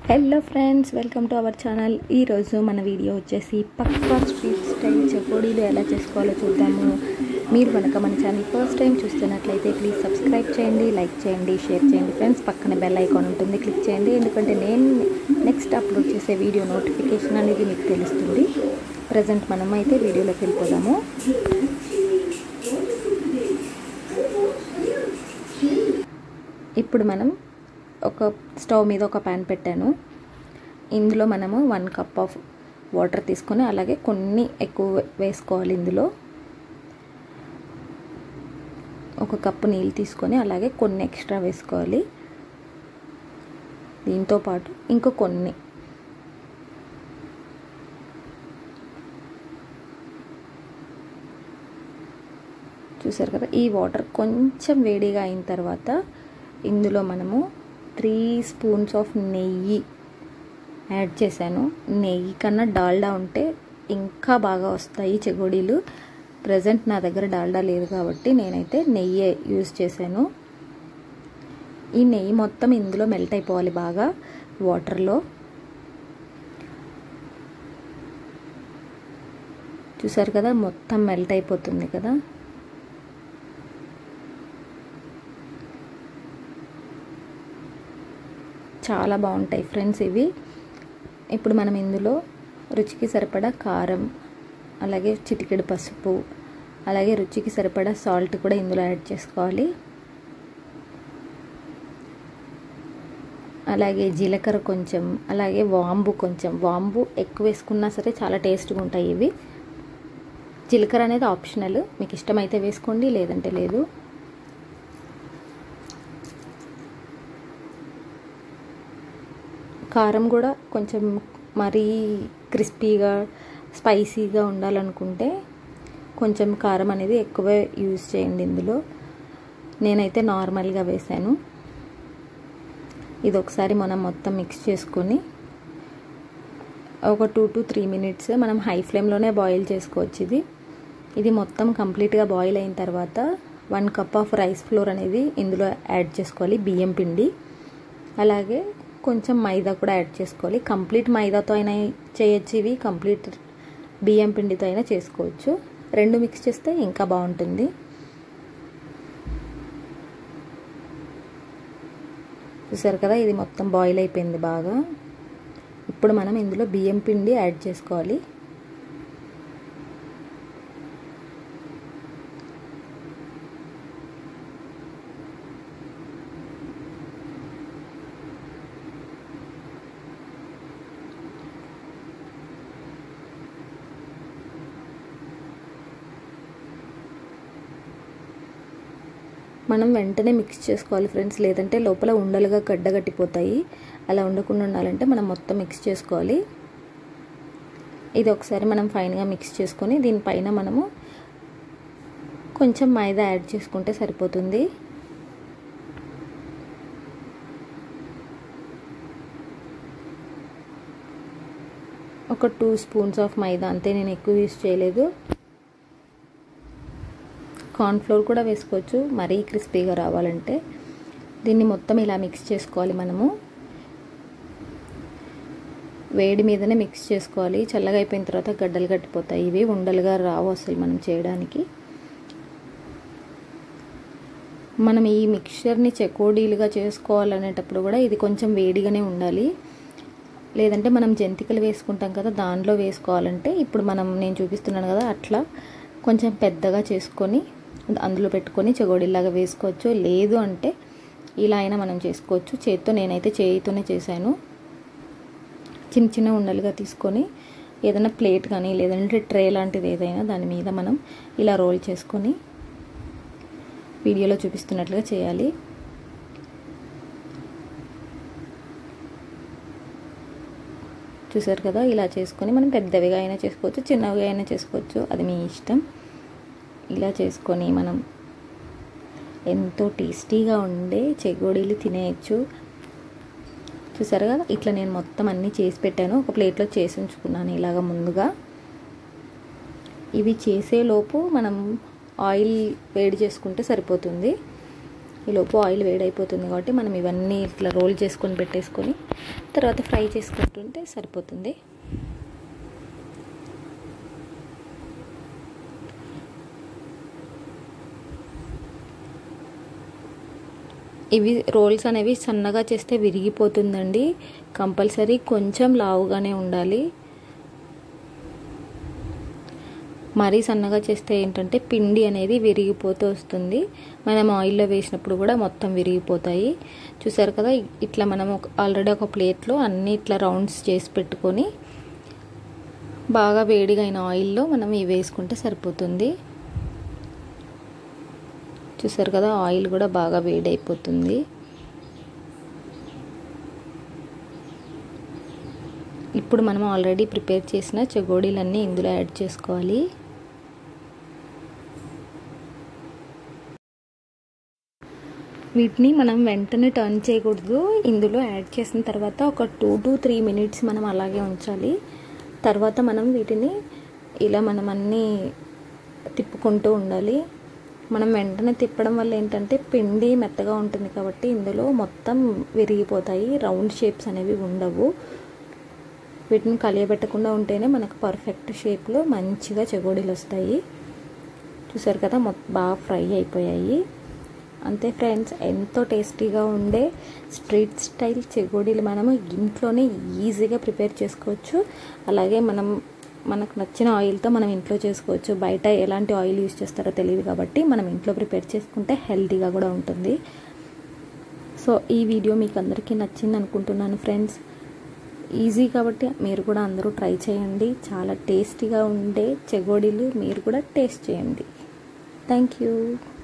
hello friends welcome to our channel ఈరోజు మన video వచ్చేసి పక్కా స్ట్రీట్ స్టైల్ చకోడీలు ఎలా చేసుకోవాలో చూద్దాము మీరు కనుక మన ఛానల్ ఫస్ట్ టైం చూస్తున్నట్లయితే ప్లీజ్ సబ్స్క్రైబ్ చేయండి లైక్ చేయండి షేర్ చేయండి ఫ్రెండ్స్ పక్కన బెల్ ఐకాన్ ఉంటుంది క్లిక్ చేయండి ఎందుకంటే నేను నెక్స్ట్ అప్లోడ్ చేసే వీడియో నోటిఫికేషన్ అనేది మీకు తెలుస్తుంది ప్రజెంట్ మనం అయితే వీడియోలోకి వెళ్ళిపోదాము ఇప్పుడు మనం ఒక స్టవ్ మీద ఒక ప్యాన్ పెట్టాను ఇందులో మనము వన్ కప్ ఆఫ్ వాటర్ తీసుకొని అలాగే కొన్ని ఎక్కువ వేసుకోవాలి ఇందులో ఒక కప్పు నీళ్ళు తీసుకొని అలాగే కొన్ని ఎక్స్ట్రా వేసుకోవాలి దీంతో పాటు ఇంకో కొన్ని చూసారు కదా ఈ వాటర్ కొంచెం వేడిగా అయిన తర్వాత ఇందులో మనము త్రీ స్పూన్స్ ఆఫ్ నెయ్యి యాడ్ చేశాను నెయ్యి కన్నా డాల్డా ఉంటే ఇంకా బాగా వస్తాయి చెగోడీలు ప్రజెంట్ నా దగ్గర డాల్డా లేదు కాబట్టి నేనైతే నెయ్యి యూజ్ చేశాను ఈ నెయ్యి మొత్తం ఇందులో మెల్ట్ అయిపోవాలి బాగా వాటర్లో చూసారు కదా మొత్తం మెల్ట్ అయిపోతుంది కదా చాలా బాగుంటాయి ఫ్రెండ్స్ ఇవి ఇప్పుడు మనం ఇందులో రుచికి సరిపడా కారం అలాగే చిటికెడు పసుపు అలాగే రుచికి సరిపడా సాల్ట్ కూడా ఇందులో యాడ్ చేసుకోవాలి అలాగే జీలకర్ర కొంచెం అలాగే వాంబు కొంచెం వాంబు ఎక్కువ వేసుకున్నా సరే చాలా టేస్ట్గా ఉంటాయి ఇవి జీలకర్ర అనేది ఆప్షనల్ మీకు ఇష్టమైతే వేసుకోండి లేదంటే లేదు కారం కూడా కొంచెం మరీ క్రిస్పీగా స్పైసీగా ఉండాలనుకుంటే కొంచెం కారం అనేది ఎక్కువ యూజ్ చేయండి ఇందులో నేనైతే నార్మల్గా వేసాను ఇది ఒకసారి మనం మొత్తం మిక్స్ చేసుకొని ఒక టూ టు త్రీ మినిట్స్ మనం హై ఫ్లేమ్లోనే బాయిల్ చేసుకోవచ్చు ఇది ఇది మొత్తం కంప్లీట్గా బాయిల్ అయిన తర్వాత one cup of rice flour అనేది ఇందులో యాడ్ చేసుకోవాలి బియ్యం పిండి అలాగే కొంచెం మైదా కూడా యాడ్ చేసుకోవాలి కంప్లీట్ మైదాతో అయినా చేయొచ్చు ఇవి కంప్లీట్ బియ్యం పిండితో అయినా చేసుకోవచ్చు రెండు మిక్స్ చేస్తే ఇంకా బాగుంటుంది చూసారు కదా ఇది మొత్తం బాయిల్ అయిపోయింది బాగా ఇప్పుడు మనం ఇందులో బియ్యం పిండి యాడ్ చేసుకోవాలి మనం వెంటనే మిక్స్ చేసుకోవాలి ఫ్రెండ్స్ లేదంటే లోపల ఉండలుగా గడ్డగట్టిపోతాయి అలా ఉండకుండా ఉండాలంటే మనం మొత్తం మిక్స్ చేసుకోవాలి ఇది ఒకసారి మనం ఫైన్గా మిక్స్ చేసుకొని దీనిపైన మనము కొంచెం మైదా యాడ్ చేసుకుంటే సరిపోతుంది ఒక టూ స్పూన్స్ ఆఫ్ మైదా అంతే నేను ఎక్కువ యూస్ చేయలేదు కార్న్ఫ్లోర్ కూడా వేసుకోవచ్చు మరీ క్రిస్పీగా రావాలంటే దీన్ని మొత్తం ఇలా మిక్స్ చేసుకోవాలి మనము వేడి మీదనే మిక్స్ చేసుకోవాలి చల్లగా అయిపోయిన తర్వాత గడ్డలు కట్టిపోతాయి ఇవి ఉండలుగా రావు అసలు మనం చేయడానికి మనం ఈ మిక్చర్ని చెకోడీలుగా చేసుకోవాలనేటప్పుడు కూడా ఇది కొంచెం వేడిగానే ఉండాలి లేదంటే మనం జంతికలు వేసుకుంటాం కదా దానిలో వేసుకోవాలంటే ఇప్పుడు మనం నేను చూపిస్తున్నాను కదా అట్లా కొంచెం పెద్దగా చేసుకొని అందులో పెట్టుకొని చెగోడీలాగా వేసుకోవచ్చు లేదు అంటే ఇలా అయినా మనం చేసుకోవచ్చు చేతితో నేనైతే చేయితోనే చేశాను చిన్న చిన్న ఉండలుగా తీసుకొని ఏదైనా ప్లేట్ కానీ లేదంటే ట్రే లాంటిది ఏదైనా దాని మీద మనం ఇలా రోల్ చేసుకొని వీడియోలో చూపిస్తున్నట్లుగా చేయాలి చూసారు కదా ఇలా చేసుకొని మనం పెద్దవిగా అయినా చేసుకోవచ్చు చిన్నవిగా అయినా చేసుకోవచ్చు అది మీ ఇష్టం ఇలా చేసుకొని మనం ఎంతో టేస్టీగా ఉండే చెగోడీలు తినేయచ్చు చూసారు కదా ఇట్లా నేను మొత్తం అన్నీ చేసి పెట్టాను ఒక ప్లేట్లో చేసి ఉంచుకున్నాను ఇలాగ ముందుగా ఇవి చేసేలోపు మనం ఆయిల్ వేడి చేసుకుంటే సరిపోతుంది ఈలోపు ఆయిల్ వేడైపోతుంది కాబట్టి మనం ఇవన్నీ ఇట్లా రోల్ చేసుకొని పెట్టేసుకొని తర్వాత ఫ్రై చేసుకుంటుంటే సరిపోతుంది ఇవి రోల్స్ అనేవి సన్నగా చేస్తే విరిగిపోతుందండి కంపల్సరీ కొంచెం లావుగానే ఉండాలి మరీ సన్నగా చేస్తే ఏంటంటే పిండి అనేది విరిగిపోతూ వస్తుంది మనం ఆయిల్లో వేసినప్పుడు కూడా మొత్తం విరిగిపోతాయి చూసారు కదా ఇట్లా మనం ఆల్రెడీ ఒక ప్లేట్లో అన్నీ ఇట్లా రౌండ్స్ చేసి పెట్టుకొని బాగా వేడిగా అయిన ఆయిల్లో మనం ఇవి వేసుకుంటే సరిపోతుంది చూసారు కదా ఆయిల్ కూడా బాగా వేడైపోతుంది ఇప్పుడు మనం ఆల్రెడీ ప్రిపేర్ చేసిన చెగోడీలన్నీ ఇందులో యాడ్ చేసుకోవాలి వీటిని మనం వెంటనే టర్న్ చేయకూడదు ఇందులో యాడ్ చేసిన తర్వాత ఒక టూ టు త్రీ మినిట్స్ మనం అలాగే ఉంచాలి తర్వాత మనం వీటిని ఇలా మనం అన్నీ తిప్పుకుంటూ ఉండాలి మనం వెంటనే తిప్పడం వల్ల ఏంటంటే పిండి మెత్తగా ఉంటుంది కాబట్టి ఇందులో మొత్తం విరిగిపోతాయి రౌండ్ షేప్స్ అనేవి ఉండవు వీటిని కలియబెట్టకుండా ఉంటేనే మనకు పర్ఫెక్ట్ షేప్లో మంచిగా చెగోడీలు వస్తాయి చూసారు కదా మొత్తం బాగా ఫ్రై అయిపోయాయి అంతే ఫ్రెండ్స్ ఎంతో టేస్టీగా ఉండే స్ట్రీట్ స్టైల్ చెగోడీలు మనము ఇంట్లోనే ఈజీగా ప్రిపేర్ చేసుకోవచ్చు అలాగే మనం మనకు నచ్చిన ఆయిల్తో మనం ఇంట్లో చేసుకోవచ్చు బయట ఎలాంటి ఆయిల్ యూస్ చేస్తారో తెలియదు కాబట్టి మనం ఇంట్లో ప్రిపేర్ చేసుకుంటే హెల్తీగా కూడా ఉంటుంది సో ఈ వీడియో మీకు అందరికీ నచ్చింది అనుకుంటున్నాను ఫ్రెండ్స్ ఈజీ కాబట్టి మీరు కూడా అందరూ ట్రై చేయండి చాలా టేస్టీగా ఉండే చెగోడీలు మీరు కూడా టేస్ట్ చేయండి థ్యాంక్ యూ